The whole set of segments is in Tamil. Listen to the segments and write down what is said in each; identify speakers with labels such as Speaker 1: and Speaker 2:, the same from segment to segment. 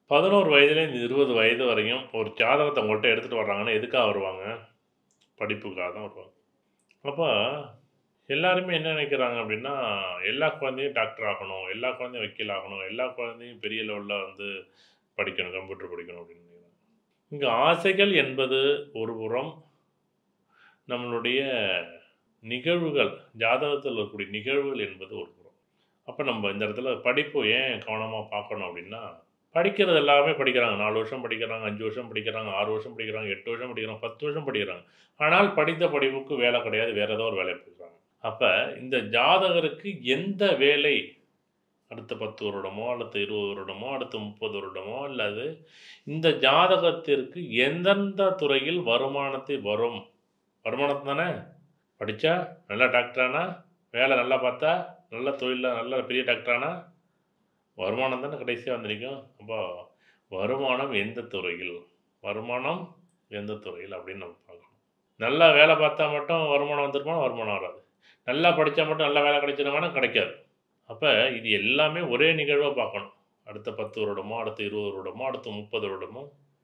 Speaker 1: பதினோரு வயதுலேருந்து இருபது வயது வரையும் ஒரு ஜாதகத்தை உங்கள்கிட்ட எடுத்துகிட்டு வர்றாங்கன்னா எதுக்காக வருவாங்க படிப்புக்காக தான் வருவாங்க அப்போ எல்லாருமே என்ன நினைக்கிறாங்க அப்படின்னா எல்லா குழந்தையும் டாக்டர் ஆகணும் எல்லா குழந்தையும் வக்கீல் ஆகணும் எல்லா குழந்தையும் பெரிய லெவலில் வந்து படிக்கணும் கம்ப்யூட்டர் படிக்கணும் அப்படின்னு நினைக்கிறாங்க இங்கே ஆசைகள் என்பது ஒரு புறம் நம்மளுடைய நிகழ்வுகள் ஜாதகத்தில் இருக்கக்கூடிய நிகழ்வுகள் என்பது ஒரு புறம் அப்போ நம்ம இந்த இடத்துல படிப்பு ஏன் கவனமாக பார்க்கணும் அப்படின்னா படிக்கிறது எல்லாமே படிக்கிறாங்க நாலு வருஷம் படிக்கிறாங்க அஞ்சு வருஷம் படிக்கிறாங்க ஆறு வருஷம் படிக்கிறாங்க எட்டு வருஷம் படிக்கிறாங்க பத்து வருஷம் படிக்கிறாங்க ஆனால் படித்த படிப்புக்கு வேலை கிடையாது வேறு ஏதோ ஒரு வேலை போயிடுறாங்க அப்போ இந்த ஜாதகருக்கு எந்த வேலை அடுத்த பத்து வருடமோ அடுத்த இருபது வருடமோ அடுத்த முப்பது வருடமோ அல்லது இந்த ஜாதகத்திற்கு எந்தெந்த துறையில் வருமானத்தை வரும் வருமானம் தானே படித்தா நல்ல டாக்டரானா வேலை நல்லா பார்த்தா நல்ல தொழிலில் நல்ல பெரிய டாக்டரானா வருமானம் தானே கடைசியாக வந்து நிற்கும் அப்போ வருமானம் எந்த துறையில் வருமானம் எந்த துறையில் அப்படின்னு நம்ம பார்க்கணும் நல்லா வேலை பார்த்தா மட்டும் வருமானம் வந்துருமா வருமானம் வராது நல்லா படித்தா மட்டும் நல்ல வேலை கிடைச்சிருமானா கிடைக்காது அப்போ இது எல்லாமே ஒரே நிகழ்வாக பார்க்கணும் அடுத்த பத்து வருடமோ அடுத்த இருபது வருடமோ அடுத்த முப்பது வருடமோ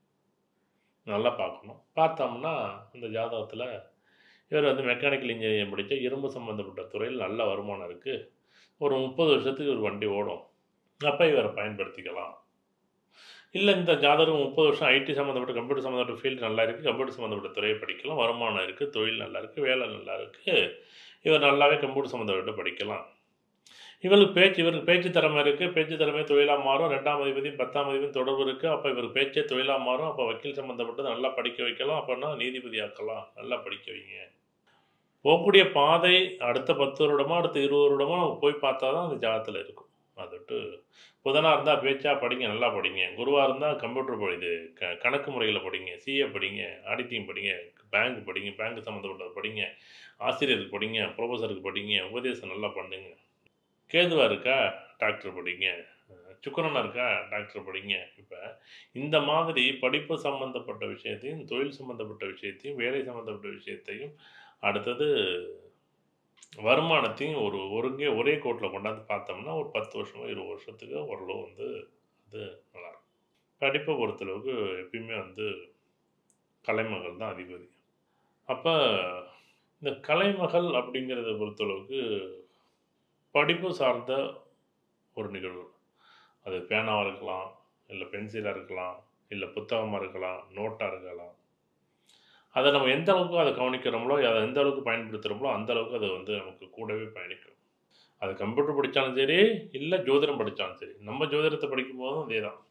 Speaker 1: நல்லா பார்க்கணும் பார்த்தோம்னா அந்த ஜாதகத்தில் இவர் வந்து மெக்கானிக்கல் இன்ஜினியரிங் படித்த இரும்பு சம்மந்தப்பட்ட துறையில் நல்ல வருமானம் இருக்குது ஒரு முப்பது வருஷத்துக்கு ஒரு வண்டி ஓடும் அப்போ இவரை பயன்படுத்திக்கலாம் இல்லை இந்த ஜாதகம் முப்பது வருஷம் ஐடி சம்மந்தப்பட்ட கம்ப்யூட்டர் சம்மந்தப்பட்ட ஃபீல்டு நல்லா இருக்குது கம்ப்யூட்டர் சம்மந்தப்பட்ட துறையை படிக்கலாம் வருமானம் இருக்குது தொழில் நல்லா இருக்குது வேலை நல்லா இருக்குது இவர் நல்லாவே கம்ப்யூட்டர் சம்மந்தப்பட்ட படிக்கலாம் இவருக்கு பேச்சு இவருக்கு பேச்சு திறமை இருக்குது பேச்சு திறமை தொழிலாக மாறும் ரெண்டாம் அதிபதியும் பத்தாம் அதிபதியும் தொடர்பு இருக்குது அப்போ இவர் பேச்சே தொழிலாக மாறும் அப்போ வக்கீல் சம்மந்தப்பட்டது நல்லா படிக்க வைக்கலாம் அப்போனா நீதிபதி ஆக்கலாம் நல்லா படிக்க வைங்க போகக்கூடிய பாதை அடுத்த பத்து வருடமோ அடுத்த இருபது வருடமோ நம்ம போய் பார்த்தா தான் அந்த ஜாதத்தில் இருக்கும் அதுட்டு புதனாக இருந்தால் பேச்சா படிங்க நல்லா படிங்க குருவாக இருந்தால் கம்ப்யூட்டர் படிது க கணக்கு முறையில் படிங்க சிஏ படிங்க ஆடிட்டிங் படிங்க பேங்க் படிங்க பேங்க் சம்மந்தப்பட்டது படிங்க ஆசிரியருக்கு படிங்க ப்ரொஃபஸருக்கு படிங்க உபதேசம் நல்லா பண்ணுங்க கேதுவாக இருக்கா டாக்டர் படிங்க சுக்கரனாக இருக்கா டாக்டர் படிங்க இப்போ இந்த மாதிரி படிப்பு சம்மந்தப்பட்ட விஷயத்தையும் தொழில் சம்மந்தப்பட்ட விஷயத்தையும் வேலை சம்மந்தப்பட்ட விஷயத்தையும் அடுத்தது வருமானத்தையும் ஒரு ஒருங்கே ஒரே கோட்டில் கொண்டாந்து பார்த்தோம்னா ஒரு பத்து வருஷமோ இருபது வருஷத்துக்கு ஓரளவு வந்து அது நல்லாயிருக்கும் படிப்பை பொறுத்தளவுக்கு எப்பயுமே வந்து கலைமகள் தான் அதிபதி அப்போ இந்த கலைமகள் அப்படிங்கிறத பொறுத்தளவுக்கு படிப்பு சார்ந்த ஒரு நிகழ்வு அது பேனாவாக இருக்கலாம் இல்லை பென்சிலாக இருக்கலாம் இல்லை புத்தகமாக இருக்கலாம் நோட்டாக இருக்கலாம் அதை நம்ம எந்த அளவுக்கு அதை கவனிக்கிறோமோ அதை எந்த அளவுக்கு பயன்படுத்துகிறோமோ அந்த அளவுக்கு அது வந்து நமக்கு கூடவே பயணிக்கும் அது கம்ப்யூட்டர் படித்தாலும் சரி இல்லை ஜோதிடம் படித்தாலும் சரி நம்ம ஜோதிடத்தை படிக்கும் போதும் அதே தான்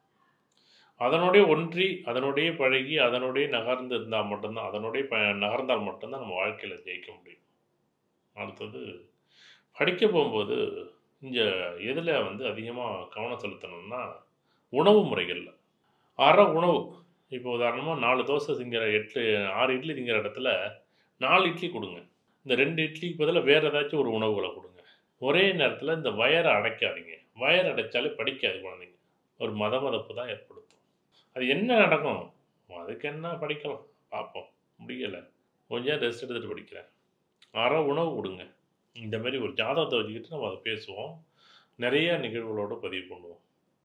Speaker 1: அதனுடைய ஒன்றி அதனுடைய பழகி அதனுடைய நகர்ந்து இருந்தால் மட்டும்தான் அதனுடைய ப நகர்ந்தால் மட்டும்தான் நம்ம வாழ்க்கையில் ஜெயிக்க முடியும் அடுத்தது படிக்க போகும்போது இங்கே எதில் வந்து அதிகமாக கவனம் செலுத்தணும்னா உணவு முறைகளில் அரை உணவு இப்போ உதாரணமாக நாலு தோசை திங்கிற எட்டு ஆறு இட்லி திங்கிற இடத்துல நாலு இட்லி கொடுங்க இந்த ரெண்டு இட்லிக்கு பதிலாக வேறு ஏதாச்சும் ஒரு உணவுகளை கொடுங்க ஒரே நேரத்தில் இந்த வயரை அடைக்காதீங்க வயர் அடைச்சாலே படிக்காது குழந்தைங்க ஒரு மத மதப்பு தான் ஏற்படுத்தும் அது என்ன நடக்கும் அதுக்கு என்ன படிக்கலாம் பார்ப்போம் முடியலை கொஞ்சம் ரெஸ்ட் எடுத்துகிட்டு படிக்கிறேன் அரை உணவு கொடுங்க இந்த மாதிரி ஒரு ஜாதகத்தை வச்சுக்கிட்டு நம்ம அதை பேசுவோம் நிறைய நிகழ்வுகளோடு பதிவு பண்ணுவோம்